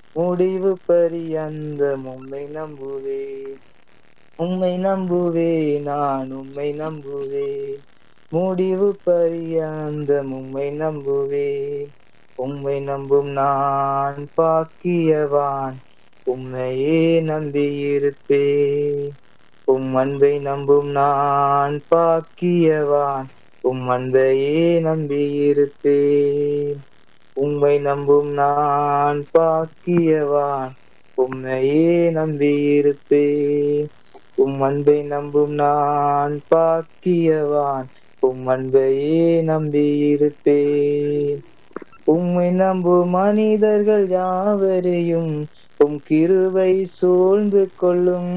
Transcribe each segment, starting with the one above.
முடிவு பரியந்த உம்மை நம்புவே உம்மை நம்புவே நான் உம்மை நம்புவே முடிவு பரியந்த உம்மை நம்புவே உம்மை நம்பும் நான் பாக்கியவான் உம்மையே நம்பியிருப்பே உம் அன்பை நம்பும் நான் பாக்கியவான் உம் அன்பையே நம்பியிருப்பேன் உம்மை நம்பும் நான் பாக்கியவான் உம்மையே நம்பியிருப்பேன் உம் அன்பை நம்பும் நான் பாக்கியவான் உம் அன்பையே நம்பியிருப்பேன் உம்மை நம்பும் மனிதர்கள் யாவரையும் உம் கிருவை சூழ்ந்து கொள்ளும்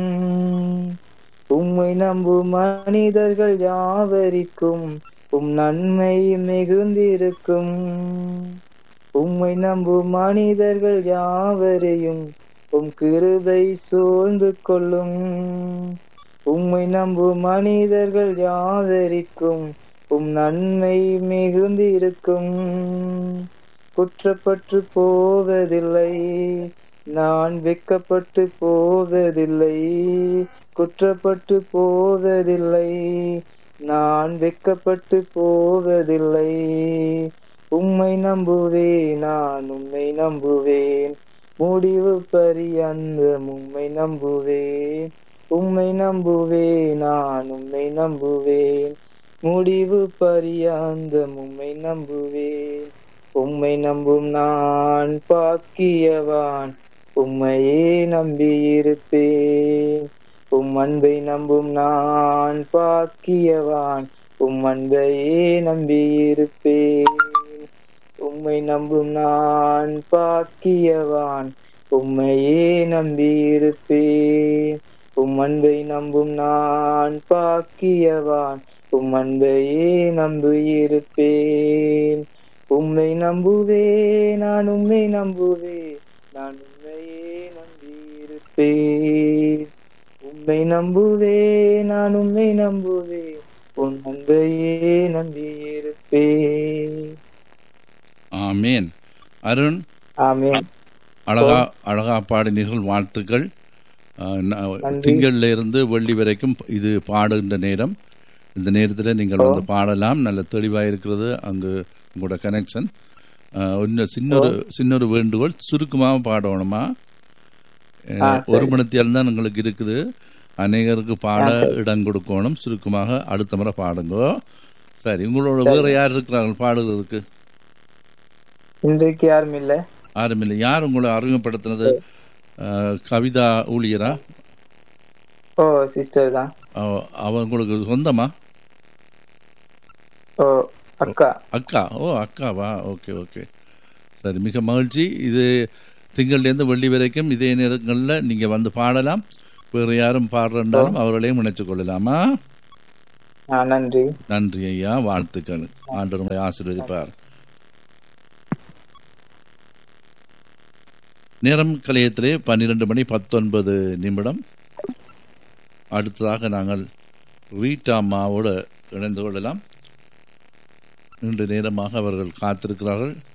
உம்மை நம்பும் மனிதர்கள் யாவரிக்கும் உம் நன்மை மிகுந்திருக்கும் உம்மை நம்பும் மனிதர்கள் யாவரையும் உம் கிருபை சூழ்ந்து கொள்ளும் உம்மை நம்பும் மனிதர்கள் யாவரிக்கும் உம் நன்மை மிகுந்திருக்கும் குற்றப்பட்டு போவதில்லை நான் வெக்கப்பட்டு போவதில்லை குற்றப்பட்டு போவதில்லை நான் வெக்கப்பட்டு போவதில்லை உம்மை நம்புவேன் நான் உம்மை நம்புவேன் முடிவு பரியந்த உம்மை நம்புவேன் உம்மை நம்புவேன் நான் உம்மை நம்புவேன் முடிவு பரியந்த உம்மை நம்புவேன் உம்மை நம்பும் நான் பாக்கியவான் உம்மையே நம்பியிருப்பேன் உம் அன்பை நம்பும் நான் பாக்கியவான் உம் அன்பையே நம்பியிருப்பேன் உம்மை நம்பும் நான் பாக்கியவான் உம்மையே நம்பியிருப்பேன் உம் அன்பை நம்பும் நான் பாக்கியவான் உம் அன்பையே நம்பியிருப்பேன் உம்மை நம்புவே நான் உம்மை நம்புவே நான் உண்மையே நம்பியிருப்பேன் உம்மை நம்புவே நான் உம்மை நம்புவே உன் அன்பையே நம்பியிருப்பேன் ஆமேன் அருண் ஆமென் அழகா அழகா பாடினீர்கள் வாழ்த்துக்கள் அஹ், ந- நன்றி. திங்கள்ல இருந்து வெள்ளி வரைக்கும் இது பாடுகின்ற நேரம் இந்த நேரத்தில் நீங்கள் வந்து பாடலாம் நல்ல தெளிவாக இருக்கிறது அங்கு உங்களோட கனெக்ஷன் இன்னும் சின்னொரு சின்னொரு வேண்டுகோள் சுருக்கமாக பாடணுமா அஹ், ஆ, ஒரு மணித்தியால் தான் உங்களுக்கு இருக்குது அநேகருக்கு பாட இடம் கொடுக்கணும் சுருக்கமாக அடுத்த முறை பாடுங்க சரி உங்களோட வேற யார் இருக்கிறார்கள் பாடுகிறதுக்கு இன்றைக்கு யாரும் இல்ல யாரும் இல்லை யார் உங்களை அறிமுகப்படுத்தினது அஹ், கவிதா ஊழியரா ஓ சிஸ்டர் தான் அவ- அவ உங்களுக்கு சொந்தமா ஓ அக்கா அக்கா ஓ அக்காவா ஓகே ஓகே சரி மிக மகிழ்ச்சி இது திங்கள்லேருந்து வெள்ளி வரைக்கும் இதே நேரங்களில் நீங்கள் வந்து பாடலாம் வேறு யாரும் பாடுறாலும் அவர்களையும் இணைச்சு கொள்ளலாமா ஆ, நன்றி நன்றி ஐயா வாழ்த்துக்கள் ஆண்டவர் உங்களை ஆசீர்வதிப்பார் நேரம் கலையத்திலே பன்னிரண்டு மணி பத்தொன்பது நிமிடம் அடுத்ததாக நாங்கள் ரீட்டா அம்மாவோடு இணைந்து கொள்ளலாம் நீண்ட நேரமாக அவர்கள் காத்திருக்கிறார்கள்